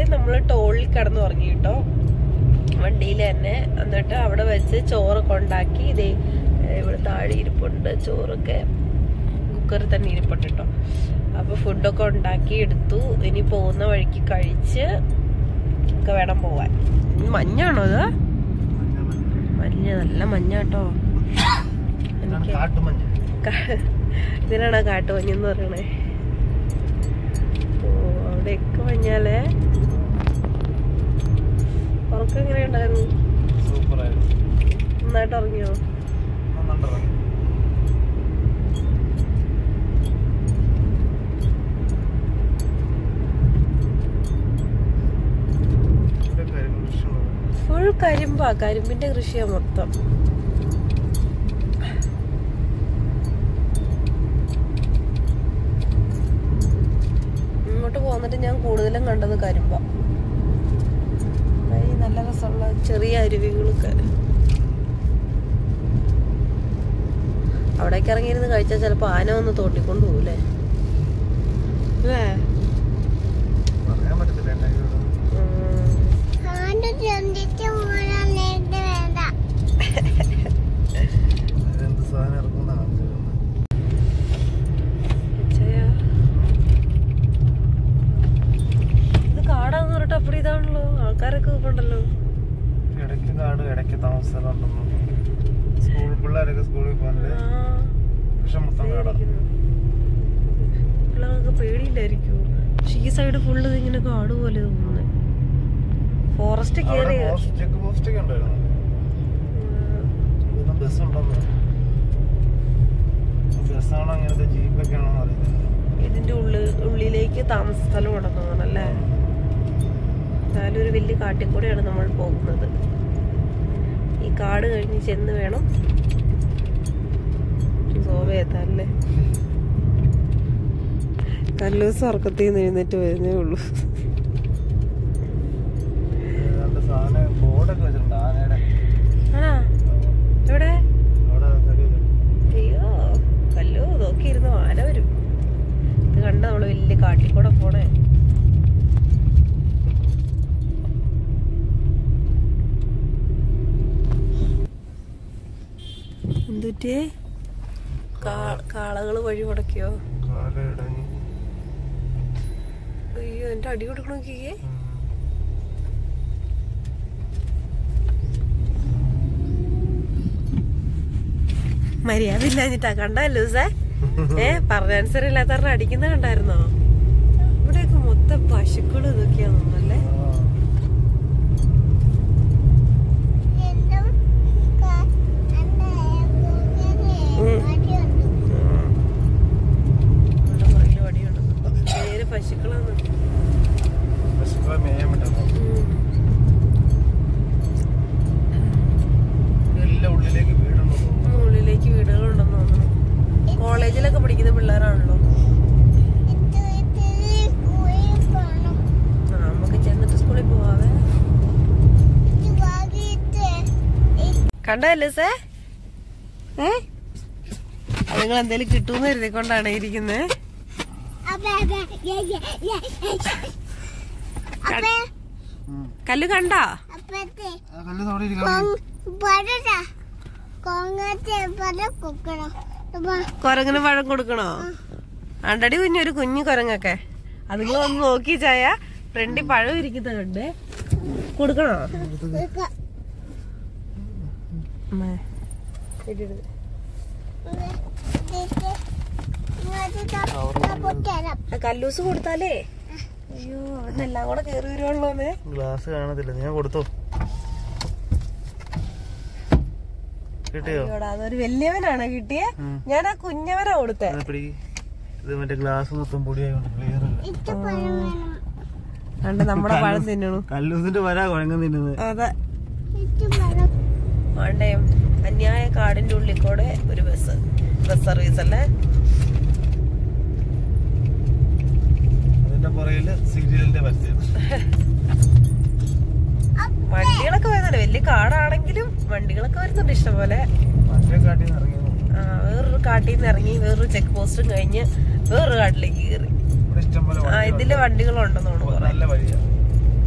നമ്മൾ ടോളിൽ കിടന്നു ഉറങ്ങി കേട്ടോ വണ്ടിയിൽ തന്നെ എന്നിട്ട് അവിടെ വെച്ച് ചോറൊക്കെ ഉണ്ടാക്കി ഇതേ ഏ, ഇവിടെ താഴെ ഇരിപ്പുണ്ട് ചോറൊക്കെ കുക്കറിൽ തന്നെ ഇരിപ്പുണ്ട് കേട്ടോ അപ്പൊ ഫുഡൊക്കെ ഉണ്ടാക്കി എടുത്തു ഇനി പോകുന്ന വഴിക്ക് കഴിച്ച് ഒക്കെ വേണം പോവാൻ ഇനി മഞ്ഞാണോ ഇത് മഞ്ഞ നല്ല മഞ്ഞ കേട്ടോ എനിക്ക് കാട്ടുമഞ്ഞ് കാ- ഇതിനാണോ കാട്ടുമഞ്ഞെന്ന് പറയണേ ഓ അവിടെയൊക്കെ മഞ്ഞാലേ ഉറക്കം എങ്ങനെയുണ്ടായിരുന്നു സൂപ്പറായിരുന്നു നന്നായിട്ട് ഉറങ്ങിയോ നന്നുണ്ടോ ഇവിടെ കരിമ്പുഷ്ണമാണ് ഫുൾ കരിമ്പാ കരിമ്പിന്റെ കൃഷിയാ മൊത്തം ഇങ്ങോട്ട് പോന്നിട്ട് ഞാൻ കൂടുതലും കണ്ടത് കരിമ്പാ ഈ നല്ല രസമുള്ള ചെറിയ അരുവികളൊക്കെ അവിടേക്ക് ഇറങ്ങിയിരുന്ന് കഴിച്ചാൽ ചിലപ്പോ ആന വന്ന് തോട്ടിക്കൊണ്ട് പോകൂലേ അല്ലേ പറയാൻ പറ്റത്തില്ല എന്റെ കയ്യിലോട്ട്. ഉം. അതെന്ത് സാധനം ഇറക്കുന്ന കാണിച്ചിരുന്നത് അച്ഛയാ. ഇത് കാടാന്ന് പറഞ്ഞിട്ട് അപ്പടി ഇതാണല്ലോ ആൾക്കാരൊക്കെ ഉണ്ടല്ലോ ഇടയ്ക്ക് കാട് ഇടയ്ക്ക് താമസം ഉണ്ടെന്ന് സ്കൂൾ പിള്ളേരൊക്കെ സ്കൂളിൽ പോകുന്നുണ്ട് പക്ഷെ മൊത്തം കാടാ പിള്ളേർക്ക് പേടിയില്ലായിരിക്കും പക്ഷെ ഈ സൈഡ് ഫുള്ള് ഇങ്ങനെ കാട് പോലെ തോന്നുന്നത് ഫോറസ്റ്റ് അവിടെ കയറി പോസ്റ്റ് ചെക്ക് പോസ്റ്റ് ഒക്കെ ഉണ്ടായിരുന്നു ഇവിടുന്ന് ബസ് ഉണ്ടെന്ന് ബസ്സാണോ അങ്ങനത്തെ ജീപ്പൊക്കെ ആണോ അറിയില്ല ഇതിന്റെ ഉള്ളിൽ ഉള്ളിലേക്ക് താമസ സ്ഥലം ഉണ്ടെന്ന് തോന്നണല്ലേ എന്നാലും ഒരു വലിയ കാട്ടിൽ കൂടെയാണ് നമ്മൾ പോകുന്നത് ഈ കാട് കഴിഞ്ഞ് ചെന്ന് വേണം ഗോവ എത്താനല്ലേ കല്ലൂസ് ഉറക്കത്തിൽ നിന്ന് എഴുന്നേറ്റ് വരുന്നേ ഉള്ളൂ ഏതാണ്ട് സാധനം ബോർഡൊക്കെ വെച്ചിട്ടുണ്ട് ആനയുടെ ആണാ എവിടെ അവിടെ സൈഡില്. അയ്യോ കല്ലു നോക്കിയിരുന്ന് ആന വരും ഇത് കണ്ട നമ്മള് വലിയ കാട്ടിൽ കൂടെ പോണേ എന്തുറ്റേ കാളകള് വഴി മുടക്കിയോ കാല് ഇടങ്ങി അയ്യോ എന്റെ അടി കൊടുക്കണ നോക്കിയേ ഉം. മര്യാദ ഇല്ലാഞ്ഞിട്ടാ കണ്ടല്ലോ സേ ഏ പറഞ്ഞ അനുസരം ഇല്ലാത്തവരുടെ അടിക്കുന്ന കണ്ടായിരുന്നോ ഇവിടെയൊക്കെ മൊത്തം പശുക്കള് ഇതൊക്കെയാ തോന്നല്ലേ ആ. ഇവിടെ പുറകില് വടിയുണ്ട് നേരെ പശുക്കളാണ് പശുക്കളെ മേയാൻ പറ്റുന്നു എല്ലാം ഉള്ളിലേക്ക് വീടുണ്ടോ തോന്നുന്നു ഉള്ളിലേക്ക് വീടുകളുണ്ടെന്ന് തോന്നുന്നു കോളേജിലൊക്കെ പഠിക്കുന്ന പിള്ളേരാണല്ലോ ആ നമുക്ക് ചെന്നിട്ട് സ്കൂളിൽ പോവാവേ കണ്ടല്ലേ സേ ഏ നിങ്ങൾ എന്തേലും കിട്ടുമെന്ന് കരുതിക്കൊണ്ടാണ് ഇരിക്കുന്നത് ഉം. കല്ല് കണ്ടാ ആ കല്ല് തോടി ഇരിക്കണം കൊരങ്ങിന് പഴം കൊടുക്കണോ അണ്ടടി കുഞ്ഞൊരു കുഞ്ഞു കൊരങ്ങൊക്കെ അതുങ്ങൾ ഒന്ന് നോക്കി ചായ ഫ്രണ്ടിൽ പഴം ഇരിക്കുന്നുണ്ട് കൊടുക്കണോ അമ്മേ, ഇട് ഇട്. ആ കല്ലൂസ് കൊടുത്താലേ അയ്യോ അവിടെ എല്ലാം കൂടെ കേറി വരുവുള്ളൂന്ന് ഗ്ലാസ് കാണത്തില്ല ഞാൻ കൊടുത്തോ കിട്ടിയോ അയ്യോടാ അതൊരു വലിയവനാണ് കിട്ടിയേ ഉം. ഞാൻ ആ കുഞ്ഞവനാ കൊടുത്തേ ഇത് പിടി. ഇത് മറ്റേ ഗ്ലാസ് മൊത്തം പൊടിയായോണ്ട് ക്ലിയർ അല്ല കണ്ട് നമ്മുടെ പഴം തിന്നണു കല്ലൂസിന്റെ വരാ കുഴങ്ങം തിന്നുന്നത് അതെ വേണ്ടേ അന്യായ കാടിന്റെ ഉള്ളിൽ കൂടെ ഒരു ബസ് ബസ് സർവീസ് അല്ലേ അതിന്റെ പുറകില് സീരിയലിന്റെ പരസ്യം വണ്ടികളൊക്കെ വരുന്നുണ്ട് വലിയ കാടാണെങ്കിലും വണ്ടികളൊക്കെ വരുന്നുണ്ട് ഇഷ്ടംപോലെ മറ്റേ കാട്ടിൽ നിന്ന് ഇറങ്ങിയത് ആ, വേറൊരു കാട്ടിൽ നിന്ന് ഇറങ്ങി വേറൊരു ചെക്ക് പോസ്റ്റും കഴിഞ്ഞ് വേറൊരു കാട്ടിലേക്ക് കയറി ഇവിടെ ഇഷ്ടംപോലെ ആ വണ്ടികളുണ്ട്. ഇതില് വണ്ടികളുണ്ടെന്ന് തോന്നുന്നു കുറെ നല്ല വഴിയാ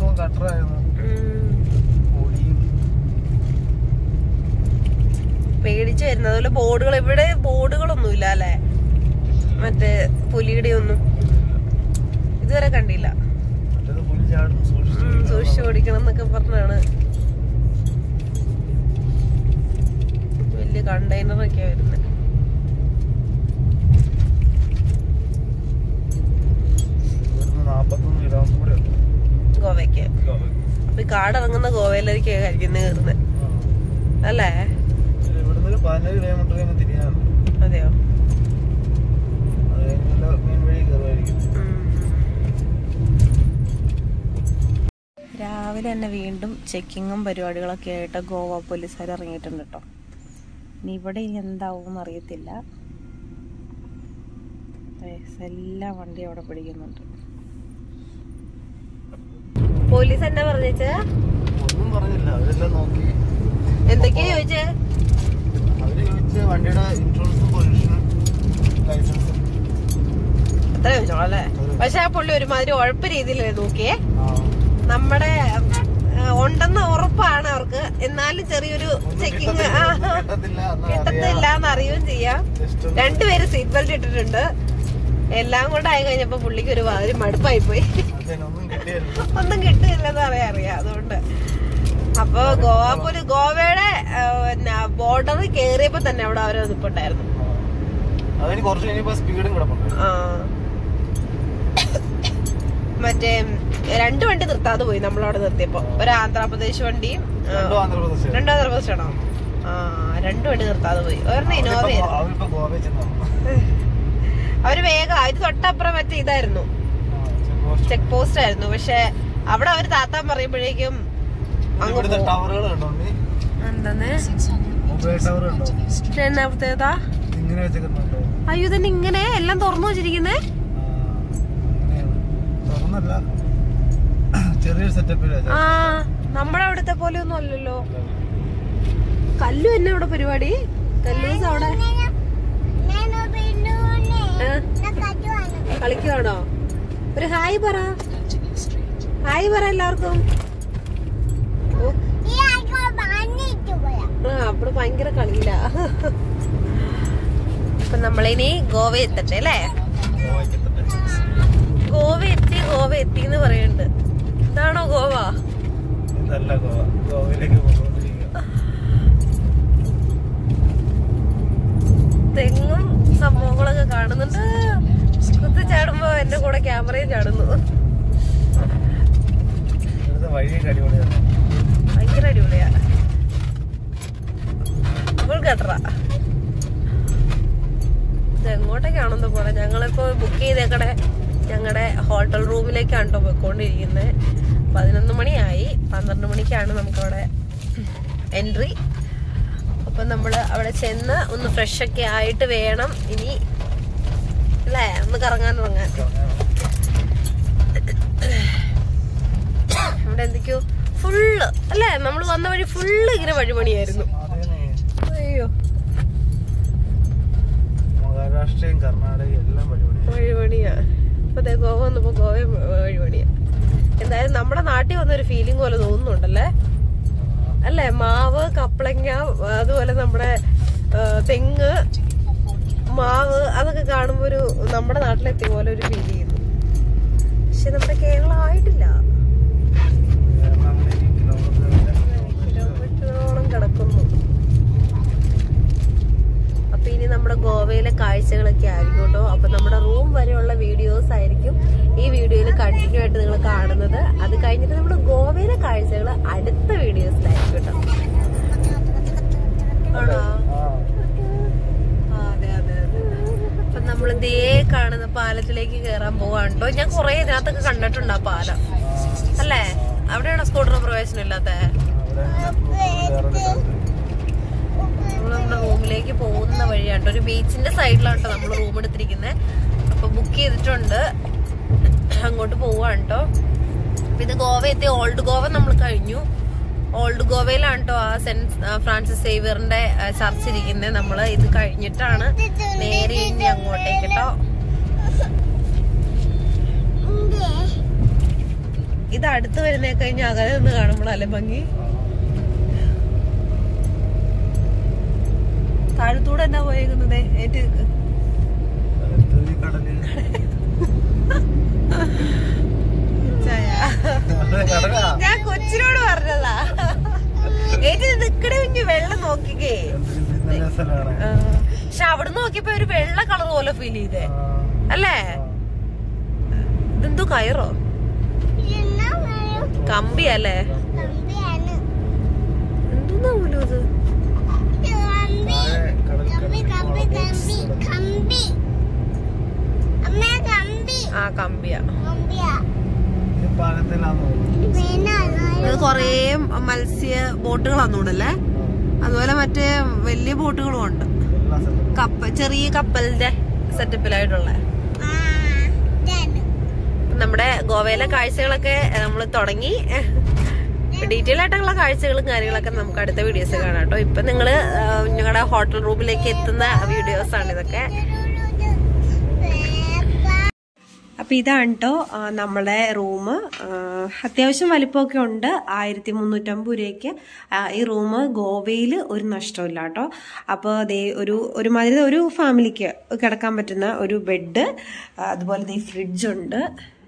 പോകുമ്പോ കട്ടറായിരുന്നു ഉം. പൊടിയും പേടിച്ചു വരുന്നത് അതുപോലെ ബോർഡുകൾ ഇവിടെ ബോർഡുകളൊന്നും ഇല്ല അല്ലെ മറ്റേ പുലിയുടെ ഒന്നും ഇതുവരെ കണ്ടില്ല മറ്റേത് പുലി ചാടും സൂക്ഷിച്ചു ഉം, സൂക്ഷിച്ചു ഓടിക്കണം എന്നൊക്കെ പറഞ്ഞാണ് വലിയ കണ്ടെയ്നർ ഒക്കെ വരുന്നത് ഇവിടുന്ന് നാപ്പത്തൊന്ന് കിലോമീറ്റർ കൂടെ ഉണ്ട് ഗോവയ്ക്ക് ഗോവയ്ക്ക്. അപ്പൊ ഈ കാടിറങ്ങുന്ന ഗോവയിലേക്ക് കഴിക്കുന്ന കയറുന്നത് ആ. അല്ലേ ഇവിടുന്ന് ഒരു പതിനേഴ് കിലോമീറ്റർ കഴിഞ്ഞ് തിരിയാനുണ്ട് അതെയോ അത് കഴിഞ്ഞുള്ള മെയിൻ വഴി കയറുമായിരിക്കും ഉം. രാവിലെ തന്നെ വീണ്ടും ചെക്കിങ്ങും പരിപാടികളൊക്കെ ആയിട്ട് ഗോവ പോലീസുകാർ ഇറങ്ങിയിട്ടുണ്ട് കേട്ടോ ഇനി ഇവിടെ ഇനി എന്താവും അറിയത്തില്ല ദേ, എല്ലാ വണ്ടി അവിടെ പിടിക്കുന്നുണ്ട് പോലീസ് എന്നാ പറഞ്ഞേ ഒന്നും പറഞ്ഞില്ല അവരെല്ലാം നോക്കി എന്തൊക്കെയാ ചോദിച്ചേ അവര് ചോദിച്ച വണ്ടിയുടെ ഇൻഷുറൻസും പൊല്യൂഷനും ലൈസൻസും അത്ര ചോദിച്ചോളൂ അല്ലേ പക്ഷെ ആ പുള്ളി ഒരുമാതിരി ഉഴപ്പ് രീതിയിലല്ലേ നോക്കിയേ ആ. നമ്മുടെ ആ, ഉണ്ടെന്ന് ഉറപ്പാണ് അവർക്ക് എന്നാലും ചെറിയൊരു ഒന്നും ചെക്കിങ് കിട്ടത്തില്ല, ഒന്നും കിട്ടത്തില്ല എന്ന് കിട്ടത്തില്ല അറിയാം. എന്ന് അറിയുകയും ചെയ്യാം Just ഒന്ന് രണ്ടുപേര് സീറ്റ് ബെൽറ്റ് ഇട്ടിട്ടുണ്ട് എല്ലാം കൂടെ ആയി കഴിഞ്ഞപ്പോ പുള്ളിക്ക് ഒരു മാതിരി മടുപ്പായി പോയി അതിനൊന്നും കിട്ടിയല്ലോ ഒന്നും കിട്ടില്ലെന്ന് അറിയാം അറിയാം അതുകൊണ്ട് അപ്പൊ ഗോവ പോലും ഗോവയുടെ ബോർഡർ കേറിയപ്പോ തന്നെ അവിടെ അവരെ നിൽപ്പുണ്ടായിരുന്നു അതിന് കുറച്ച് കഴിഞ്ഞപ്പോ സ്പീഡും കിടപ്പുണ്ട് ആ. മറ്റേ രണ്ട് വണ്ടി നിർത്താതെ പോയി നമ്മളവിടെ നിർത്തിയപ്പോ ഒരു ആന്ധ്രാപ്രദേശ് വണ്ടിയും ആ, രണ്ടും ആന്ധ്രാപ്രദേശ് രണ്ടും ആന്ധ്രാപ്രദേശ് ആണോ ആ രണ്ട് വണ്ടി നിർത്താതെ പോയി ഒരെണ്ണം ഇന്നോവയായിരുന്നു അവരിപ്പോ ഗോവയിൽ ചെന്നു അവര് വേഗം അതിന് തൊട്ടപ്പുറം മറ്റേ ഇതായിരുന്നു ചെക്ക് പോസ്റ്റ് ആയിരുന്നു പക്ഷെ അവിടെ അവര് താത്താൻ പറയുമ്പോഴേക്കും അങ്ങ് ഇവിടുത്തെ പോകും. ടവറുകൾ കണ്ടോണ്ട് എന്തെന്ന് മൊബൈൽ ടവർ കണ്ടോ എന്നാ പ്രത്യേകത ഇങ്ങനെ വെച്ചേക്കുന്നുണ്ടോ അയ്യോ തന്നെ ഇങ്ങനെ എല്ലാം തുറന്നു വെച്ചിരിക്കുന്നേ തുറന്നല്ല ചെറിയൊരു സെറ്റപ്പിൽ ആ നമ്മുടെ അവിടുത്തെ പോലെ ഒന്നും അല്ലല്ലോ കല്ലു എന്നെ അവിടെ പരിപാടി കല്ലൂസ് അവിടെ ഏ? കളിക്കുവാണോ ഒരു ഹായ് പറ ഹായ് പറ എല്ലാവർക്കും ഓ, ആ അവിടെ ഭയങ്കര കളിയില്ല അപ്പൊ നമ്മളിനി ഗോവ എത്തട്ടെ അല്ലേ ഗോവ എത്തി ഗോവ എത്തി എന്ന് പറയുന്നുണ്ട് ഇതാണോ ഗോവ ഇതല്ല ഗോവ ഗോവയിലേക്ക് പോകൊണ്ടിരിക്കുക തെങ്ങും സംഭവങ്ങളൊക്കെ കാണുന്നുണ്ട് കുത്തി ചാടുമ്പോ എന്റെ കൂടെ ക്യാമറയും ചാടുന്നു ഇവിടുത്തെ വഴിയൊക്കെ അടിപൊളിയാണ് ഭയങ്കര അടിപൊളിയാ ഫുൾ കട്ടറ ഇത് എങ്ങോട്ടേക്കാണെന്ന് പോണെ ഞങ്ങളിപ്പോ ബുക്ക് ചെയ്തേക്കടെ ഞങ്ങളുടെ ഹോട്ടൽ റൂമിലേക്കാണ് കേട്ടോ പോയിക്കൊണ്ടിരിക്കുന്നത് പതിനൊന്ന് മണിയായി പന്ത്രണ്ട് മണിക്കാണ് നമുക്കവിടെ എൻട്രി അപ്പൊ നമ്മള് അവിടെ ചെന്ന് ഒന്ന് ഫ്രഷ് ഒക്കെ ആയിട്ട് വേണം ഇനി അല്ലേ ഒന്ന് കറങ്ങാൻ തുടങ്ങാൻ ഇവിടെ എന്തൊക്കെയോ ഫുള്ള് അല്ലേ നമ്മൾ വന്ന വഴി ഫുള്ള് ഇങ്ങനെ വഴിപണിയായിരുന്നു അതേനെ അയ്യോ മഹാരാഷ്ട്രയും കർണാടകയും എല്ലാം വഴിപണിയാണ് വഴിപണിയാ അപ്പൊ ദേ ഗോവ വന്നപ്പോ ഗോവ വഴിപണിയാ എന്തായാലും നമ്മുടെ നാട്ടിൽ വന്നൊരു ഫീലിംഗ് പോലെ തോന്നുന്നുണ്ടല്ലേ അല്ലേ മാവ് കപ്പളങ്ങ അതുപോലെ നമ്മുടെ ആ, തെങ്ങ് മാവ് അതൊക്കെ കാണുമ്പോ ഒരു നമ്മുടെ നാട്ടിലെത്തിയ പോലെ ഒരു ഫീൽ ചെയ്യുന്നു പക്ഷെ നമ്മുടെ കേരളം ആയിട്ടില്ല കാരണം അവിടെ ഈ കിലോമീറ്റർ കിലോമീറ്ററോളം കിടക്കുന്നു അപ്പൊ ഇനി നമ്മുടെ ഗോവയിലെ കാഴ്ചകളൊക്കെ ആയിരിക്കും കേട്ടോ അപ്പൊ നമ്മുടെ റൂം വരെയുള്ള വീഡിയോസ് ആയിരിക്കും ഈ വീഡിയോയിൽ കണ്ടിന്യൂ ആയിട്ട് നിങ്ങൾ കാണുന്നത് അത് കഴിഞ്ഞിട്ട് നമ്മുടെ ഗോവയിലെ കാഴ്ചകൾ അടുത്ത വീഡിയോസിലായിരിക്കും കേട്ടോ ആണോ ആ ആ, അതെ അതെ അതെ അപ്പൊ നമ്മൾ ദേ കാണുന്ന പാലത്തിലേക്ക് കേറാൻ പോവാണ് കേട്ടോ ഞാൻ കുറെ ഇതിനകത്തൊക്കെ കണ്ടിട്ടുണ്ട് ആ പാലം അല്ലേ അവിടെയാണോ സ്കൂട്ടർ പ്രവേശനം ഇല്ലാത്തേ അവിടെ വേറെ നമ്മൾ നമ്മുടെ റൂമിലേക്ക് പോകുന്ന വഴിയാണ് ട്ടോ. ഒരു ബീച്ചിന്റെ സൈഡിലാണ് കേട്ടോ നമ്മൾ റൂം എടുത്തിരിക്കുന്നത് അപ്പൊ ബുക്ക് ചെയ്തിട്ടുണ്ട് അങ്ങോട്ട് പോവാണ് കേട്ടോ അപ്പൊ ഇത് ഗോവ എത്തി ഓൾഡ് ഗോവ നമ്മൾ കഴിഞ്ഞു ഓൾഡ് ഗോവയിലാണ് കേട്ടോ ആ സെന്റ് ഫ്രാൻസിസ് സേവിയറിന്റെ ചർച്ച് ഇരിക്കുന്നത് നമ്മള് ഇത് കഴിഞ്ഞിട്ടാണ് നേരെ ഇനി അങ്ങോട്ടേക്ക് കേട്ടോ ഇത് അടുത്ത് വരുന്നേ കഴിഞ്ഞ അകലെ നിന്ന് കാണുമ്പോഴല്ലേ ഭംഗി താഴത്തൂടെ എന്നാ പോയേക്കുന്നത് ഏറ്റ് നിക്ക്. കടല് ചായ. കടലാ ഞാൻ കൊച്ചിനോട് പറഞ്ഞതാ ഏറ്റ് നിക്കടെ കുഞ്ഞ് വെള്ളം നോക്കിക്കേ നല്ല സ്ഥലമാണ് ആ, പക്ഷെ അവിടെ നോക്കിയപ്പോ ഒരു വെള്ള കളർ പോലെ ഫീൽ ചെയ്തേ അല്ലേ ഇതെന്തോ കയറോ കമ്പി അല്ലേ എന്തോന്നാ പോലും ഇത് ആ കമ്പിയാ പാലത്തിലാന്ന് തോന്നുന്നു ഇത് കൊറേ മത്സ്യ ബോട്ടുകളാന്ന് തോന്നല്ലേ അതുപോലെ മറ്റേ വലിയ ബോട്ടുകളും ഉണ്ട് എല്ലാ സ്ഥലത്തും കപ്പ ചെറിയ കപ്പലിന്റെ സെറ്റപ്പിലായിട്ടുള്ള നമ്മുടെ ഗോവയിലെ കാഴ്ചകളൊക്കെ നമ്മൾ തുടങ്ങി ഡീറ്റെയിൽ ആയിട്ടുള്ള കാഴ്ചകളും കാര്യങ്ങളൊക്കെ നമുക്ക് അടുത്ത വീഡിയോസ് കാണാം കേട്ടോ ഇപ്പൊ നിങ്ങള് ഞങ്ങളുടെ ഹോട്ടൽ റൂമിലേക്ക് എത്തുന്ന വീഡിയോസ് ആണ് ഇതൊക്കെ അപ്പൊ ഇതാണ് കേട്ടോ നമ്മുടെ റൂം അത്യാവശ്യം വലിപ്പമൊക്കെ ഉണ്ട് ആയിരത്തി മുന്നൂറ്റമ്പത് രൂപയ്ക്ക് ആ, ഈ റൂം ഗോവയിൽ ഒരു നഷ്ടമില്ല കേട്ടോ അപ്പോൾ ദേ ഒരു ഒരുമാതിരി ഒരു ഫാമിലിക്ക് കിടക്കാൻ പറ്റുന്ന ഒരു ബെഡ് അതുപോലെ ദേ ഫ്രിഡ്ജുണ്ട്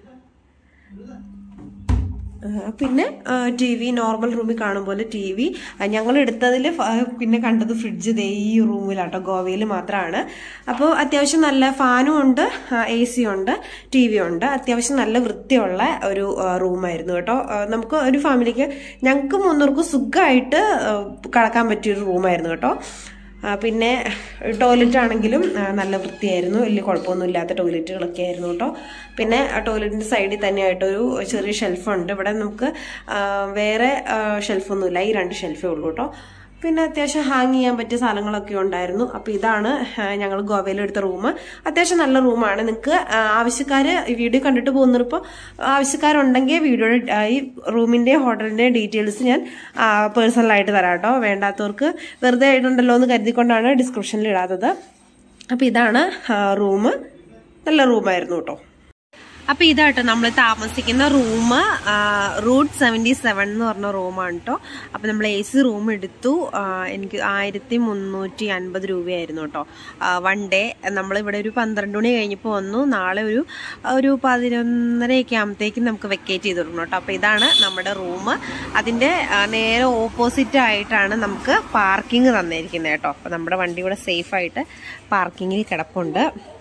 ആ, പിന്നെ ടി വി നോർമൽ റൂമിൽ കാണും പോലെ ടി വി ഞങ്ങൾ എടുത്തതിൽ പിന്നെ കണ്ടത് ഫ്രിഡ്ജ് ദേ ഈ റൂമിലാട്ടോ ഗോവയിൽ മാത്രമാണ് അപ്പോൾ അത്യാവശ്യം നല്ല ഫാനും ഉണ്ട് എ സി ഉണ്ട് ടി വി ഉണ്ട് അത്യാവശ്യം നല്ല വൃത്തിയുള്ള ഒരു റൂമായിരുന്നു കേട്ടോ ആ, നമുക്ക് ഒരു ഫാമിലിക്ക് ഞങ്ങൾക്ക് മൂന്നൂർക്കും സുഖമായിട്ട് ആ, കിടക്കാൻ പറ്റിയൊരു റൂമായിരുന്നു കേട്ടോ ആ, പിന്നെ ടോയ്ലറ്റ് ആണെങ്കിലും ആ, നല്ല വൃത്തിയായിരുന്നു വലിയ കുഴപ്പമൊന്നും ഇല്ലാത്ത ടോയ്ലറ്റുകളൊക്കെ ആയിരുന്നു കേട്ടോ പിന്നെ ടോയ്ലറ്റിന്റെ സൈഡിൽ തന്നെയായിട്ടൊരു ചെറിയ ഷെൽഫുണ്ട് ഇവിടെ നമുക്ക് ആ, വേറെ ഷെൽഫൊന്നുമില്ല ഈ രണ്ട് ഷെൽഫേ ഉള്ളൂ കേട്ടോ പിന്നെ അത്യാവശ്യം ഹാങ് ചെയ്യാൻ പറ്റിയ സാധനങ്ങളൊക്കെ ഉണ്ടായിരുന്നു അപ്പോൾ ഇതാണ് ഞങ്ങൾ ഗോവയിൽ എടുത്ത റൂം അത്യാവശ്യം നല്ല റൂമാണ് നിങ്ങൾക്ക് ആവശ്യക്കാർ വീഡിയോ കണ്ടിട്ട് പോകുന്നപ്പോൾ ആവശ്യക്കാരുണ്ടെങ്കിൽ വീഡിയോയുടെ ആ, ഈ റൂമിൻ്റെ ഹോട്ടലിൻ്റെ ഡീറ്റെയിൽസ് ഞാൻ പേഴ്സണലായിട്ട് തരാം കേട്ടോ വേണ്ടാത്തവർക്ക് വെറുതെ ആയിട്ടുണ്ടല്ലോ എന്ന് കരുതിക്കൊണ്ടാണ് ഡിസ്ക്രിപ്ഷനിൽ ഇടാത്തത് അപ്പോൾ ഇതാണ് റൂം നല്ല റൂമായിരുന്നു കേട്ടോ അപ്പൊ ഇതാട്ടോ നമ്മൾ താമസിക്കുന്ന റൂം റൂട്ട് സെവൻറ്റി സെവൻ എന്ന് പറഞ്ഞ റൂമാണ് കേട്ടോ അപ്പൊ നമ്മൾ എ സി റൂം എടുത്തു ആ, എനിക്ക് ആയിരത്തി മുന്നൂറ്റി അൻപത് രൂപയായിരുന്നു കേട്ടോ വൺ ഡേ നമ്മളിവിടെ ഒരു പന്ത്രണ്ട് മണി കഴിഞ്ഞപ്പോൾ വന്നു നാളെ ഒരു ഒരു പതിനൊന്നരയൊക്കെ ആകുമ്പോഴത്തേക്കും നമുക്ക് വെക്കേറ്റ് ചെയ്ത് കൊടുക്കണം കേട്ടോ അപ്പൊ ഇതാണ് നമ്മുടെ റൂം അതിന്റെ ആ, നേരെ ഓപ്പോസിറ്റ് ആയിട്ടാണ് നമുക്ക് പാർക്കിംഗ് തന്നിരിക്കുന്നത് കേട്ടോ അപ്പൊ നമ്മുടെ വണ്ടി ഇവിടെ സേഫ് ആയിട്ട് പാർക്കിങ്ങിൽ കിടപ്പുണ്ട്